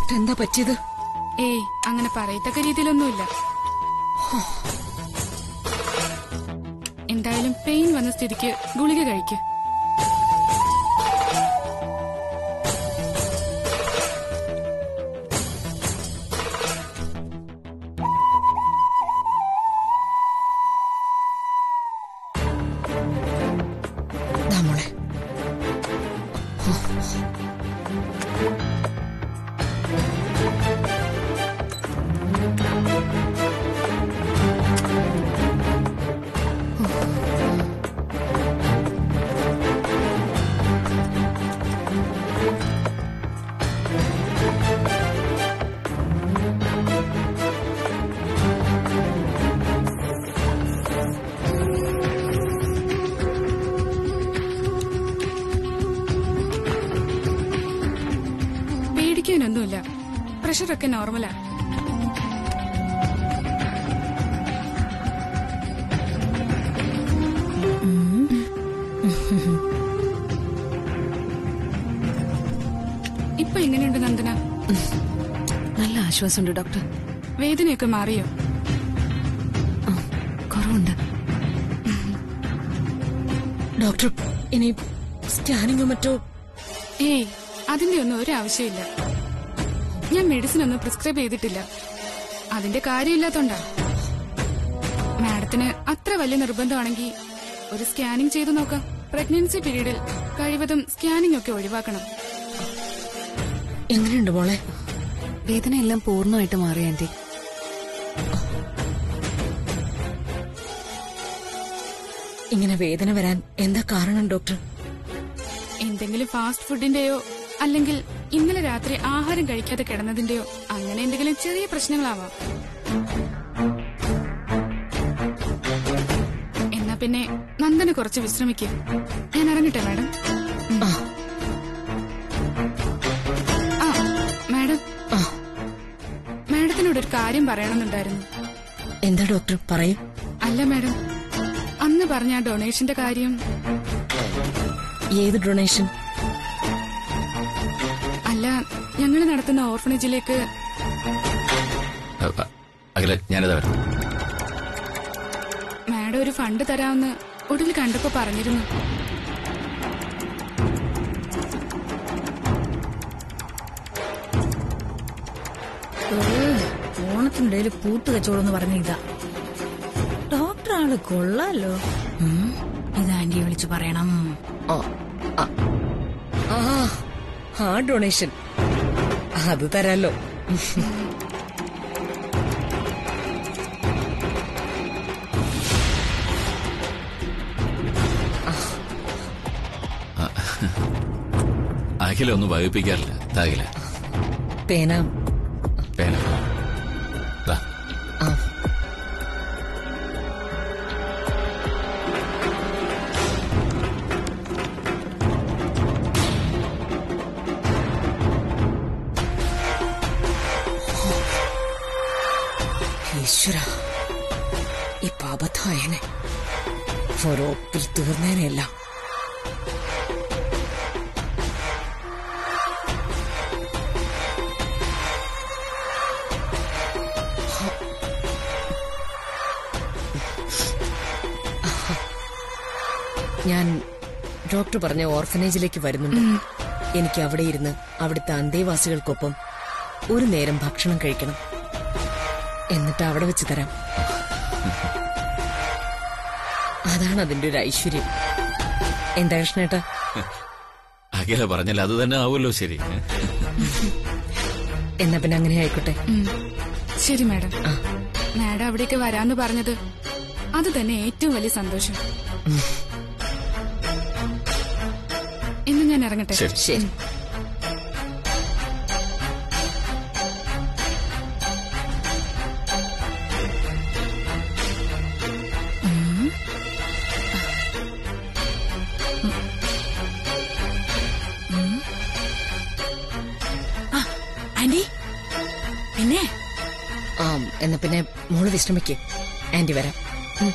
Doctor എന്താ പറ്റിയത് ഏയ് അങ്ങനെ പറയത്തക്ക രീതിയിലൊന്നുമില്ല എന്തായാലും പെയിൻ വന്ന സ്ഥിതിക്ക് ഗുളിക കഴിക്ക് ദാ മോളെ പേടിക്കാനൊന്നുമില്ല പ്രഷറൊക്കെ നോർമലാ ഇപ്പൊ എങ്ങനെയുണ്ട് നന്ദന നല്ല ആശ്വാസമുണ്ട് ഡോക്ടർ വേദനയൊക്കെ മാറിയോ ആ, കുറവുണ്ട് ഡോക്ടർ ഇനി സ്കാനിങ്ങോ മറ്റോ ഏയ് അതിന്റെ ഒന്നും ഒരു ആവശ്യമില്ല ഞാൻ മെഡിസിൻ ഒന്നും പ്രിസ്ക്രൈബ് ചെയ്തിട്ടില്ല അതിന്റെ കാര്യമില്ലാത്തോണ്ടാ മാഡത്തിന് അത്ര വലിയ നിർബന്ധമാണെങ്കിൽ ഒരു സ്കാനിങ് ചെയ്തു നോക്കാം പ്രഗ്നൻസി പീരീഡിൽ കഴിവതും സ്കാനിംഗ് ഒക്കെ ഒഴിവാക്കണം എങ്ങനെയുണ്ട് മോളെ വേദന എല്ലാം പൂർണ്ണമായിട്ട് മാറി ആന്റി ഇങ്ങനെ വേദന വരാൻ എന്താ കാരണം ഡോക്ടർ എന്തെങ്കിലും ഫാസ്റ്റ് ഫുഡിന്റെയോ അല്ലെങ്കിൽ ഇന്നലെ രാത്രി ആഹാരം കഴിക്കാതെ കിടന്നതിന്റെയോ അങ്ങനെ എന്തെങ്കിലും ചെറിയ പ്രശ്നങ്ങളാവാം എന്നാ പിന്നെ നന്ദന് കുറച്ച് വിശ്രമിക്കുക ഞാൻ ഇറങ്ങട്ടെ മാഡം ആ ആ മാഡം ആ മാഡത്തിനോട് ഒരു കാര്യം പറയണമെന്നുണ്ടായിരുന്നു എന്താ ഡോക്ടർ പറയൂ അല്ല മാഡം അന്ന് പറഞ്ഞ ആ ഡൊണേഷന്റെ കാര്യം ഏത് ഡൊണേഷൻ അല്ല ഞങ്ങൾ നടത്തുന്ന ഓർഫണേജിലേക്ക് അഖില ഞാനിതാ വരാം മാഡം ഒരു ഫണ്ട് തരാമെന്ന് ഒടുവിൽ കണ്ടപ്പോ പറഞ്ഞിരുന്നു ഓണത്തിനിടയിൽ പൂട്ട് കച്ചവടം എന്ന് പറഞ്ഞ ഇതാ ഡോക്ടർ ആള് കൊള്ളാലോ ഉം, ഇത് ആന്റിയെ വിളിച്ചു പറയണം ആ ആ, ആ ആ ഡൊണേഷൻ അത് തരാലോ അഖില ഒന്നും വകുപ്പിക്കാറില്ല താകില പേന പേന ദാ, ആ ഈശ്വര ഇപ്പൊ അബദ്ധമായനെ ഒരൊപ്പിൽ തീർന്നേനെല്ലാം ഞാൻ ഡോക്ടർ പറഞ്ഞ ഓർഫനേജിലേക്ക് വരുന്നുണ്ട് എനിക്ക് അവിടെ ഇരുന്ന് അവിടുത്തെ അന്തേവാസികൾക്കൊപ്പം ഒരു നേരം ഭക്ഷണം കഴിക്കണം എന്നിട്ട് അവിടെ വെച്ച് തരാം അതാണ് അതിന്റെ ഒരു ഐശ്വര്യം എന്താ കൃഷ്ണേട്ടാ അഖില പറഞ്ഞാൽ അത് തന്നെ ആവുമല്ലോ ശരി എന്നാ പിന്നെ അങ്ങനെ ആയിക്കോട്ടെ ഉം. ശരി മാഡം ആ. മാഡം അവിടേക്ക് വരാന്ന് പറഞ്ഞത് അത് തന്നെ ഏറ്റവും വലിയ സന്തോഷം ഇന്ന് ഞാൻ ഇറങ്ങട്ടെ ശരി. ശരി ആന്റി പിന്നെ ആ എന്നാ പിന്നെ മോള് വിശ്രമിക്കേ ആന്റി വരാം ഉം.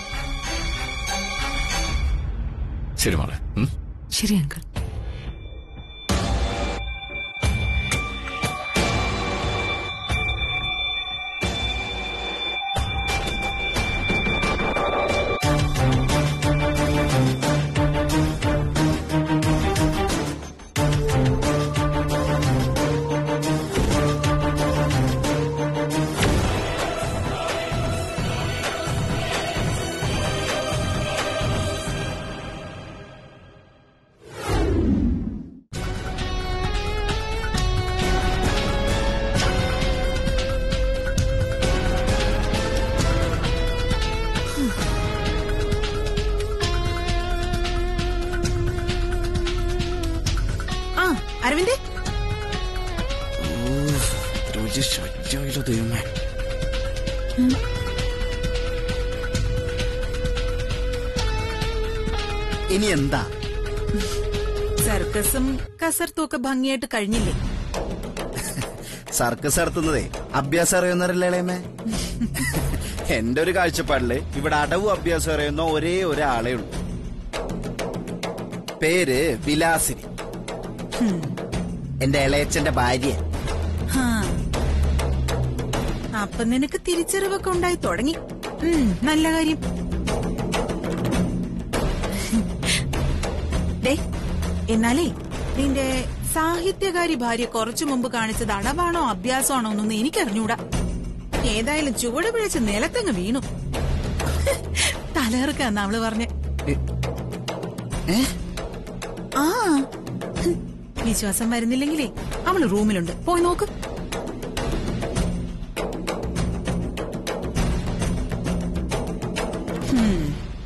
ശരി മോളെ ഉം. ശരി അങ്കിൾ അരവിന്ദേ രുചി ശല്യമായില്ലോ ദൈവമേ ഇനി എന്താ സർക്കസും കസർത്തും ഒക്കെ ഭംഗിയായിട്ട് കഴിഞ്ഞില്ലേ സർക്കസ് നടത്തുന്നതേ അഭ്യാസം അറിയുന്നവരല്ലേ ഇളയമേ എന്റെ ഒരു കാഴ്ചപ്പാടില് ഇവിടെ അടവും അഭ്യാസം അറിയുന്ന ഒരേ ഒരാളേ ഉള്ളൂ പേര് വിലാസിനി എന്റെ ഇളയച്ചന്റെ ഭാര്യ ഹാ. അപ്പൊ നിനക്ക് തിരിച്ചറിവൊക്കെ ഉണ്ടായി തുടങ്ങി ഉം, നല്ല കാര്യം ദേ, എന്നാലേ നിന്റെ സാഹിത്യകാരി ഭാര്യ കുറച്ചു മുമ്പ് കാണിച്ചത് അടവാണോ അഭ്യാസമാണോ എന്നൊന്നും എനിക്കറിഞ്ഞൂടാ ഏതായാലും ചുവട് പിഴച്ച് നിലത്തങ്ങ് വീണു തലയിറക്കാന്ന് അവള് പറഞ്ഞ ഏ ആ വിശ്വാസം വരുന്നില്ലെങ്കിലേ അവള് റൂമിലുണ്ട് പോയി നോക്ക് ഹും.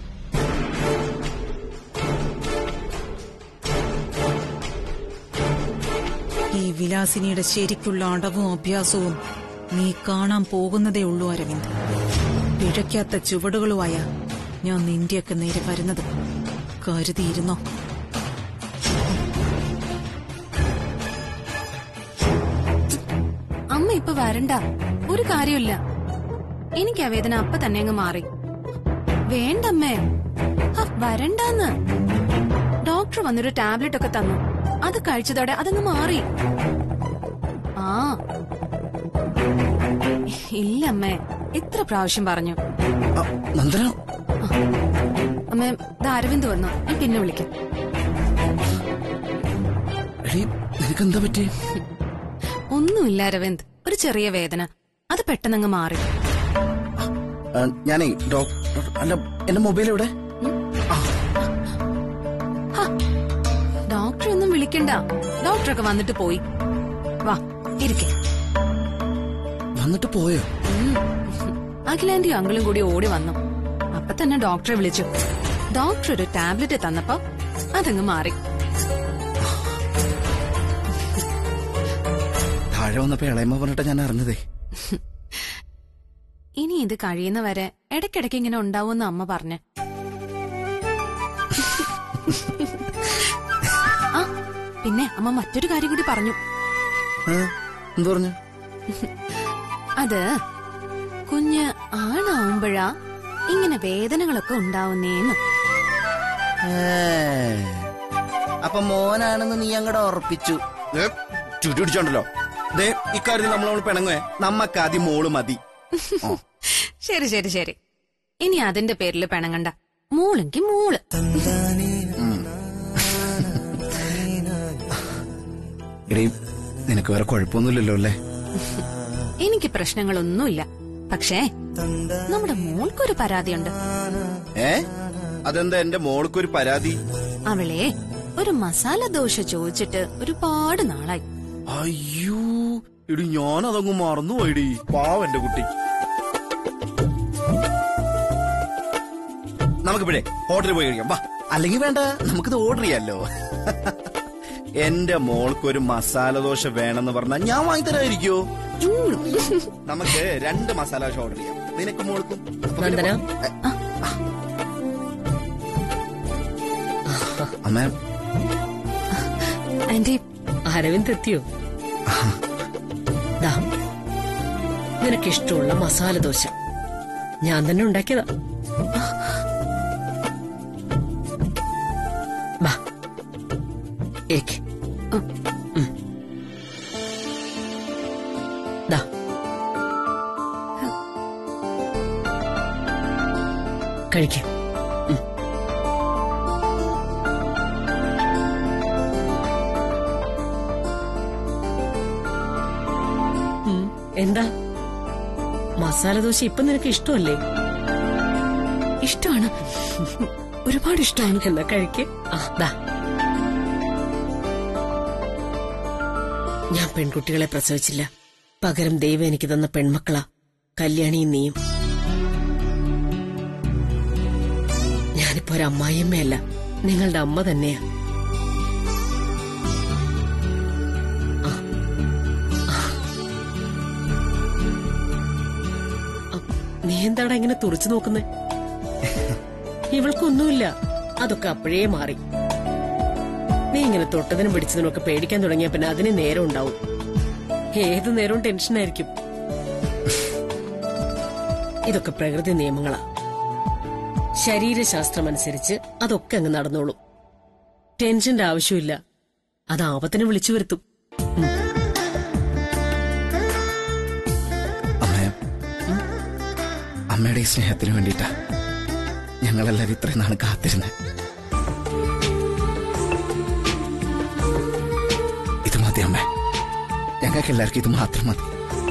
ഈ വിലാസിനിയുടെ ശരിക്കുള്ള അടവും അഭ്യാസവും നീ കാണാൻ പോകുന്നതേ ഉള്ളൂ അരവിന്ദ് പിഴയ്ക്കാത്ത ചുവടുകളുമായ ഞാൻ നിന്റെയൊക്കെ നേരെ വരുന്നത് കരുതിയിരുന്നോ അമ്മ ഇപ്പൊ വരണ്ട ഒരു കാര്യമില്ല എനിക്ക് ആ വേദന അപ്പൊ തന്നെ അങ്ങ് മാറി വേണ്ടമ്മേ ഹ, വരണ്ടാന്ന് ഡോക്ടർ വന്നൊരു ടാബ്ലറ്റ് ഒക്കെ തന്നു അത് കഴിച്ചതോടെ അതങ്ങ് മാറി ആ ഇല്ല അമ്മേ എത്ര പ്രാവശ്യം പറഞ്ഞു ആ, നന്ദന അമ്മേ ദാ അരവിന്ദ് വന്നു ഞാൻ പിന്നെ വിളിക്കാം എടീ നിനക്കെന്താ പറ്റി ഒന്നുമില്ല അരവിന്ദ് ഒരു ചെറിയ വേദന അത് പെട്ടെന്നങ്ങ് മാറി ആ, ഞാനേ ഡോക്ടർ അല്ല എന്റെ മൊബൈൽ എവിടെ ഡോക്ടറെ ഒന്നും വിളിക്കണ്ട ഡോക്ടറൊക്കെ വന്നിട്ട് പോയി വാ ഇരിക്കെ വന്നിട്ട് പോയോ അഖിലാന്റിയും അങ്കിളും കൂടി ഓടി വന്നു അപ്പൊ തന്നെ ഡോക്ടറെ വിളിച്ചു ഡോക്ടർ ഒരു ടാബ്ലറ്റ് തന്നപ്പോ അതങ്ങ് മാറി താഴെ വന്നപ്പോ ഇളയമ്മ പറഞ്ഞിട്ട് ഞാൻ അറിഞ്ഞതേ ഇനി ഇത് കഴിയുന്നവരെ ഇടയ്ക്കിടയ്ക്ക് ഇങ്ങനെ ഉണ്ടാവുമെന്ന് അമ്മ പറഞ്ഞു ആ പിന്നെ അമ്മ മറ്റൊരു കാര്യം കൂടി പറഞ്ഞു ആ, എന്ത് പറഞ്ഞു അത് കുഞ്ഞ് ആണാവുമ്പോഴാ ഇങ്ങനെ വേദനകളൊക്കെ ഉണ്ടാവുന്നേന്ന് ഏ, അപ്പൊ മോനാണെന്ന് നീ അങ്ങടെ ഉറപ്പിച്ചു ഏ, ചുറ്റി പിടിച്ചോണ്ടല്ലോ ദേ ഇക്കാര്യത്തിൽ നമ്മൾ നമ്മൾ പിണങ്ങുവേ നമ്മക്ക് ആദ്യം മോള് മതി ആ. ശരി ശരി ശരി ഇനി അതിന്റെ പേരിൽ പിണങ്ങണ്ട മൂളെങ്കി മൂള് എടീ നിനക്ക് വേറെ കുഴപ്പമൊന്നുമില്ലല്ലോ അല്ലേ എനിക്ക് പ്രശ്നങ്ങളൊന്നുമില്ല പക്ഷേ നമ്മുടെ മോൾക്കൊരു പരാതിയുണ്ട് ഏ അതെന്താ എന്റെ മോൾക്കൊരു പരാതി അവളെ ഒരു മസാല ദോശ ചോദിച്ചിട്ട് ഒരുപാട് നാളായി അയ്യോ ഇടി ഞാൻ അതങ്ങ് മറന്നു പോയിടി പാവ എന്റെ കുട്ടി നമുക്കിപ്പോഴേ ഹോട്ടലിൽ പോയി കഴിക്കാം വാ അല്ലെങ്കിൽ വേണ്ട നമുക്കിത് ഓർഡർ ചെയ്യാലോ എന്റെ മോൾക്കൊരു മസാല ദോശ വേണമെന്ന് പറഞ്ഞാൽ ഞാൻ വാങ്ങിത്തരായിരിക്കോ നമുക്ക് രണ്ട് മസാല ദോശ ഓർഡർ ചെയ്യാം നിനക്ക് മോൾക്കും അപ്പൊ പിന്നെ നന്ദന? പോ- അമ്മ ആന്റി അരവിന്ദ് എത്തിയോ ദാ നിനക്കിഷ്ടമുള്ള മസാല ദോശ ഞാൻ തന്നെ ഉണ്ടാക്കിയതാ വാ ഇരിക്ക്. ഉം. ദാ കഴിക്കാം എന്താ മസാല ദോശ ഇപ്പൊ നിനക്ക് ഇഷ്ടമല്ലേ ഇഷ്ടമാണ് ഒരുപാട് ഇഷ്ടമാണ് എന്നാ കഴിക്ക് ആ, ദാ. ഞാൻ പെൺകുട്ടികളെ പ്രസവിച്ചില്ല പകരം ദൈവം എനിക്ക് തന്ന പെൺമക്കളാ കല്യാണിയും നീയും ഞാനിപ്പോ ഒരു അമ്മായിയമ്മയല്ല നിങ്ങളുടെ അമ്മ തന്നെയാ നീ എന്താടാ ഇങ്ങനെ തുറച്ചു നോക്കുന്നേ ഇവൾക്കൊന്നുമില്ല അതൊക്കെ അപ്പോഴേ മാറി നീ ഇങ്ങനെ തൊട്ടതിനും പിടിച്ചതിനും ഒക്കെ പേടിക്കാൻ തുടങ്ങിയ പിന്നെ അതിന് നേരം ഉണ്ടാവും ഏത് നേരവും ടെൻഷനായിരിക്കും ഇതൊക്കെ പ്രകൃതി നിയമങ്ങളാ ശരീരശാസ്ത്രമനുസരിച്ച് അതൊക്കെ അങ്ങ് നടന്നോളും ടെൻഷന്റെ ആവശ്യമില്ല അത് ആപത്തിനെ വിളിച്ചു വരുത്തും അമ്മേ അമ്മയുടെ ഈ സ്നേഹത്തിന് വേണ്ടിയിട്ടാ ഞങ്ങളെല്ലാവരും ഇത്രയും നാൾ കാത്തിരുന്നത് ഇത് മതി അമ്മേ ഞങ്ങൾക്ക് എല്ലാവർക്കും ഇത് മാത്രം മതി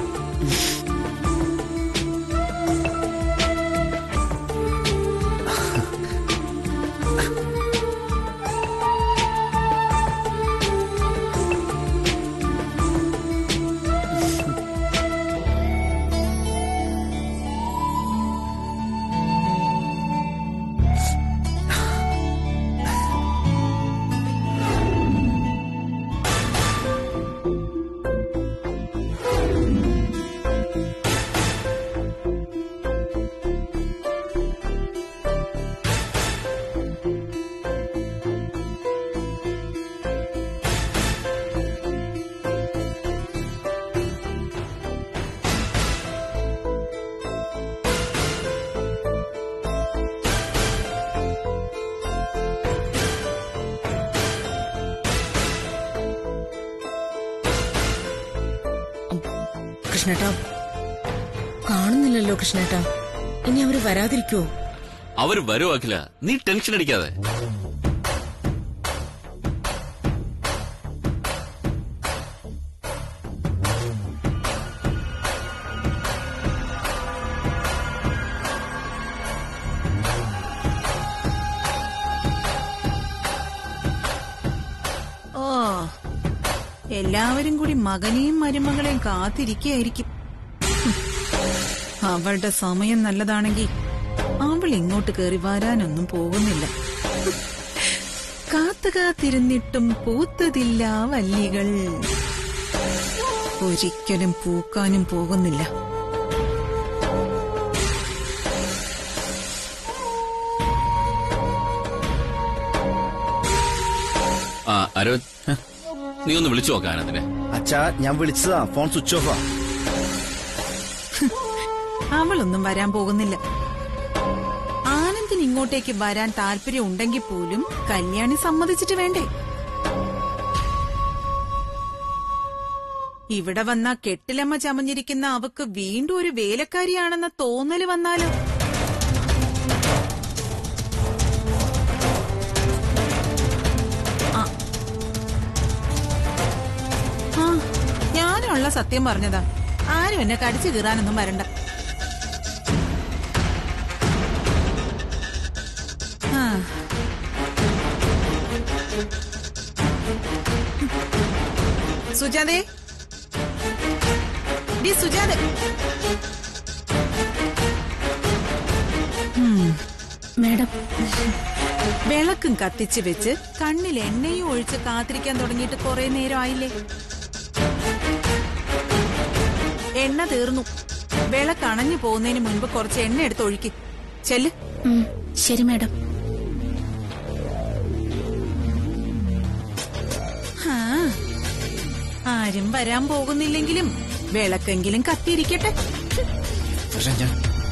കൃഷ്ണേട്ടാ കാണുന്നില്ലല്ലോ കൃഷ്ണേട്ടാ ഇനി അവര് വരാതിരിക്കോ അവര് വരും അഖില നീ ടെൻഷൻ അടിക്കാതെ ഓ എല്ലാവരും കൂടി മകനെയും മരുമകളെയും കാത്തിരിക്കുകയായിരിക്കും ഹും. അവളുടെ സമയം നല്ലതാണെങ്കിൽ അവൾ ഇങ്ങോട്ട് കയറി വരാനൊന്നും പോകുന്നില്ല ഹും. കാത്തു കാത്തിരുന്നിട്ടും പൂത്തതില്ല വല്ലികൾ ഒരിക്കലും പൂക്കാനും പോകുന്നില്ല ആ അരവിന്ദ് നീ ഒന്ന് വിളിച്ചു നോക്കാൻ ആനന്ദിനെ അച്ഛാ ഞാൻ വിളിച്ചതാ ഫോൺ സ്വിച്ച് ഓഫാ അവളൊന്നും വരാൻ പോകുന്നില്ല ആനന്ദിന് ഇങ്ങോട്ടേക്ക് വരാൻ താല്പര്യം ഉണ്ടെങ്കിൽ പോലും കല്യാണി സമ്മതിച്ചിട്ട് വേണ്ടേ ഇവിടെ വന്ന കെട്ടിലമ്മ ചമഞ്ഞിരിക്കുന്ന അവക്ക് വീണ്ടും ഒരു വേലക്കാരിയാണെന്ന തോന്നല് വന്നാലോ ആ. ആ ഞാനുള്ള സത്യം പറഞ്ഞതാ ആരും എന്നെ കടിച്ചു കീറാനൊന്നും വരണ്ട ആ. സുജാതേ ഡി സുജാത മാഡം വിളക്കും കത്തിച്ച് വെച്ച് കണ്ണിൽ എണ്ണയും ഒഴിച്ച് കാത്തിരിക്കാൻ തുടങ്ങിയിട്ട് കുറെ നേരം ആയില്ലേ എണ്ണ തീർന്നു വിളക്ക് അണഞ്ഞു പോകുന്നതിന് മുൻപ് കുറച്ച് എണ്ണ എടുത്ത് ഒഴിക്ക് ചെല്ല് ശരി മാഡം ആ. ആരും വരാൻ പോകുന്നില്ലെങ്കിലും വിളക്കെങ്കിലും കത്തിയിരിക്കട്ടെ പക്ഷെ ഞാൻ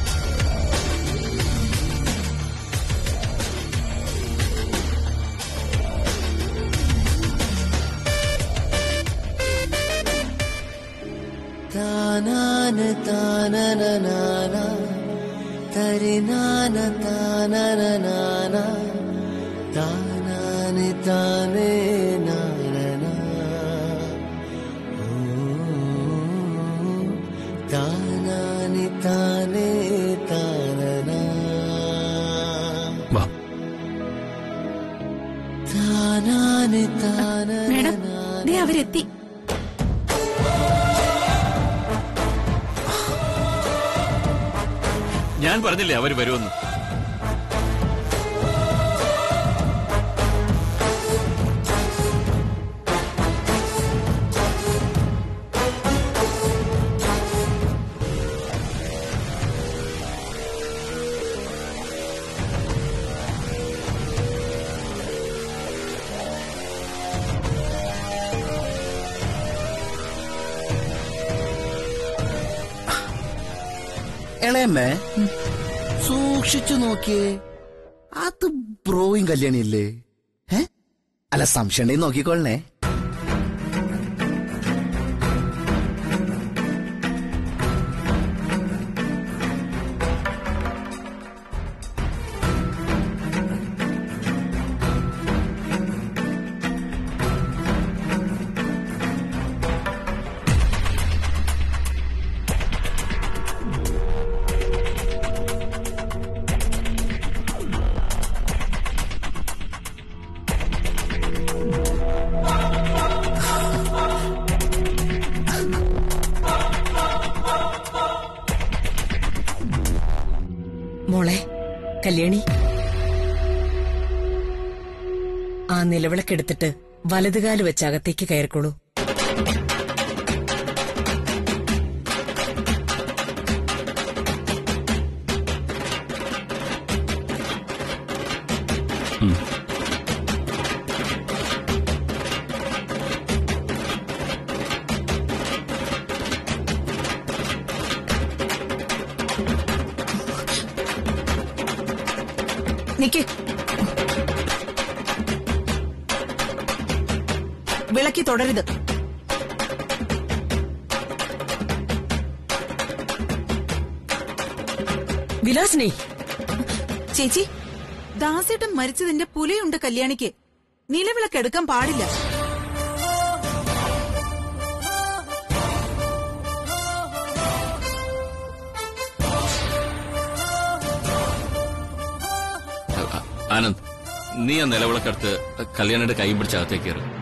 താനാന താനനനാന തരിനാന താനനനാന താനാനി താനേ നാനന ഓ, താനാനി താനേ താനന വാ താനാനി മാഡം താനന ദേ അവരെത്തി ഞാൻ പറഞ്ഞില്ലേ അവര് വരുമെന്ന് ഇളയമ്മേ സൂക്ഷിച്ചു നോക്കിയേ അത് ബ്രോയും കല്യാണിയല്ലേ ഏ അല്ല സംശയം ഉണ്ടെങ്കിൽ നോക്കിക്കോളണേ മോളെ കല്യാണി ആ നിലവിളക്കെടുത്തിട്ട് വലതുകാല് വെച്ച് അകത്തേക്ക് കയറിക്കോളൂ നിക്ക് വിളക്കി തുടരുത് വിലാസിനി ചേച്ചി ദാസേട്ടൻ മരിച്ചതിന്റെ പുലിയുണ്ട് കല്യാണിക്ക് നിലവിളക്കെടുക്കാൻ പാടില്ല അ- അ- ആനന്ദ് നീ ആ നിലവിളക്കെടുത്ത് കല്യാണിയുടെ കൈ പിടിച്ച് അകത്തേക്ക് കയറി